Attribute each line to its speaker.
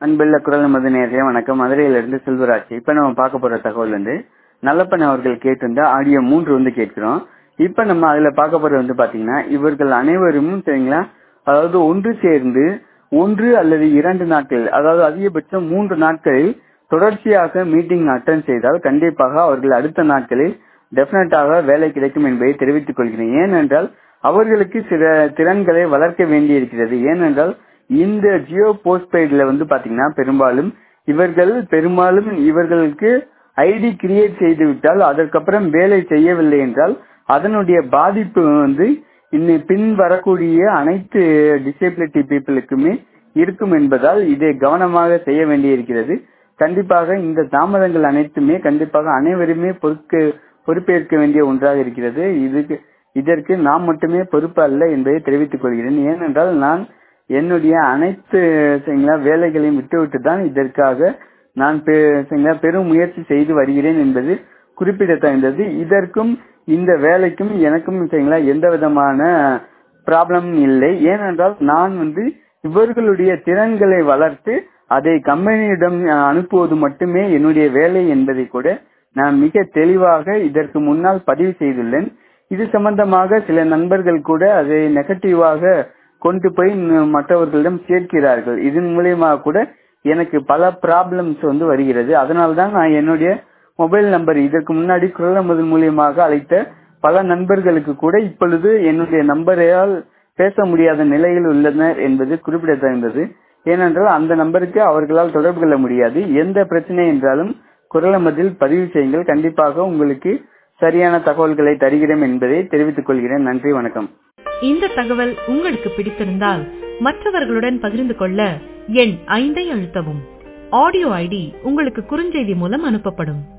Speaker 1: அன்புள்ள குரல் நமது நேரடிய வணக்கம் மதுரையிலிருந்து செல்வராஜ் இப்ப நம்ம பார்க்க போற தகவல் வந்து நல்லப்பன் அவர்கள் கேட்டிருந்த ஆடியோ மூன்று வந்து கேட்கிறோம் இப்ப நம்ம அதுல பார்க்க போறது வந்து பாத்தீங்கன்னா இவர்கள் அனைவரும் சரிங்களா அதாவது ஒன்று சேர்ந்து ஒன்று அல்லது இரண்டு நாட்கள் அதாவது அதிகபட்சம் மூன்று நாட்களில் தொடர்ச்சியாக மீட்டிங் அட்டன் செய்தால் கண்டிப்பாக அவர்கள் அடுத்த நாட்களில் டெபினட்டாக வேலை கிடைக்கும் என்பதை தெரிவித்துக் கொள்கிறேன் ஏனென்றால் அவர்களுக்கு சில திறன்களை வளர்க்க வேண்டியிருக்கிறது ஏனென்றால் இந்த ஜியோ போஸ்ட்பெய்ட்ல வந்து பாத்தீங்கன்னா பெரும்பாலும் இவர்கள் பெரும்பாலும் இவர்களுக்கு ஐடி கிரியேட் செய்து விட்டால் அதற்கப்புறம் வேலை செய்யவில்லை என்றால் அதனுடைய பாதிப்பு வந்து இன்னும் பின் வரக்கூடிய அனைத்து டிசேபிலிட்டி பீப்புளுக்குமே இருக்கும் என்பதால் இதை கவனமாக செய்ய வேண்டியிருக்கிறது கண்டிப்பாக இந்த தாமதங்கள் அனைத்துமே கண்டிப்பாக அனைவருமே பொறுக்க பொறுப்பேற்க வேண்டிய ஒன்றாக இருக்கிறது இதுக்கு இதற்கு நாம் மட்டுமே பொறுப்பு அல்ல என்பதை தெரிவித்துக் கொள்கிறேன் ஏனென்றால் நான் என்னுடைய அனைத்து சரிங்களா வேலைகளையும் விட்டுவிட்டு தான் இதற்காக நான் சரிங்களா பெரும் முயற்சி செய்து வருகிறேன் என்பது குறிப்பிடத்தகுந்தது இதற்கும் இந்த வேலைக்கும் எனக்கும் சரிங்களா எந்த விதமான ப்ராப்ளம் இல்லை ஏனென்றால் நான் வந்து இவர்களுடைய திறன்களை வளர்த்து அதை கம்பெனியிடம் அனுப்புவது மட்டுமே என்னுடைய வேலை என்பதை கூட நான் மிக தெளிவாக இதற்கு முன்னால் பதிவு செய்துள்ளேன் இது சம்பந்தமாக சில நண்பர்கள் கூட அதை நெகட்டிவாக கொண்டு போய் மற்றவர்களிடம் சேர்க்கிறார்கள் இதன் மூலியமாக கூட எனக்கு பல ப்ராப்ளம்ஸ் வந்து வருகிறது அதனால்தான் நான் என்னுடைய மொபைல் நம்பர் இதற்கு முன்னாடி குரல் நமது மூலியமாக அழைத்த பல நண்பர்களுக்கு கூட இப்பொழுது என்னுடைய நம்பரையால் பேச முடியாத நிலையில் உள்ளனர் என்பது குறிப்பிடத்தகுந்தது ஏனென்றால் அந்த நம்பருக்கு அவர்களால் தொடர்பு கொள்ள முடியாது எந்த பிரச்சனை என்றாலும் குரல் நமதில் பதிவு செய்யுங்கள் கண்டிப்பாக உங்களுக்கு சரியான தகவல்களை தருகிறேன் என்பதை தெரிவித்துக் கொள்கிறேன் நன்றி வணக்கம்
Speaker 2: இந்த தகவல் உங்களுக்கு பிடித்திருந்தால் மற்றவர்களுடன் பகிர்ந்து கொள்ள எண் ஐந்தை அழுத்தவும் ஆடியோ ஐடி உங்களுக்கு குறுஞ்செய்தி மூலம் அனுப்பப்படும்